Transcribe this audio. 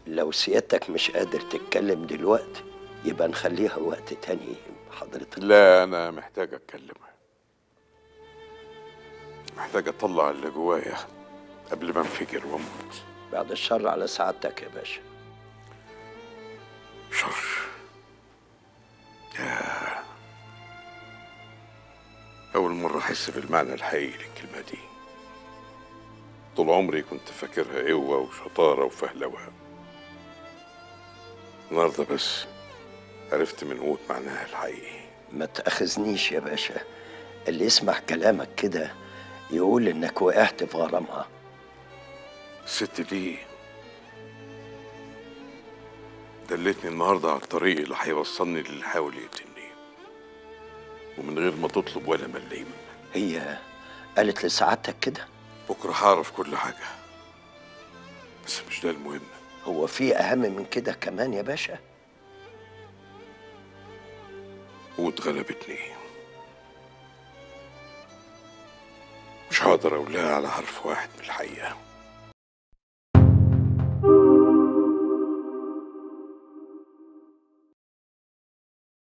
لو سيادتك مش قادر تتكلم دلوقتي يبقى نخليها وقت تاني حضرتك لا انا محتاج اتكلم محتاج اطلع اللي جوايا قبل ما انفجر واموت بعد الشر على سعادتك يا باشا شر يا أول مرة أحس بالمعنى الحقيقي للكلمة دي طول عمري كنت فاكرها قوة وشطارة وفهلوة النهاردة بس عرفت من قوت معناها الحقيقي ما تأخذنيش يا باشا اللي يسمع كلامك كده يقول انك وقعت في غرامها الست دي دلتني النهاردة على الطريق اللي هيوصلني للي حاول يقتلني ومن غير ما تطلب ولا مليم هي قالت لسعادتك كده بكرة هعرف كل حاجة بس مش ده المهم هو في اهم من كده كمان يا باشا قوت غلبتني مش هقدر اقول لها على حرف واحد من الحقيقة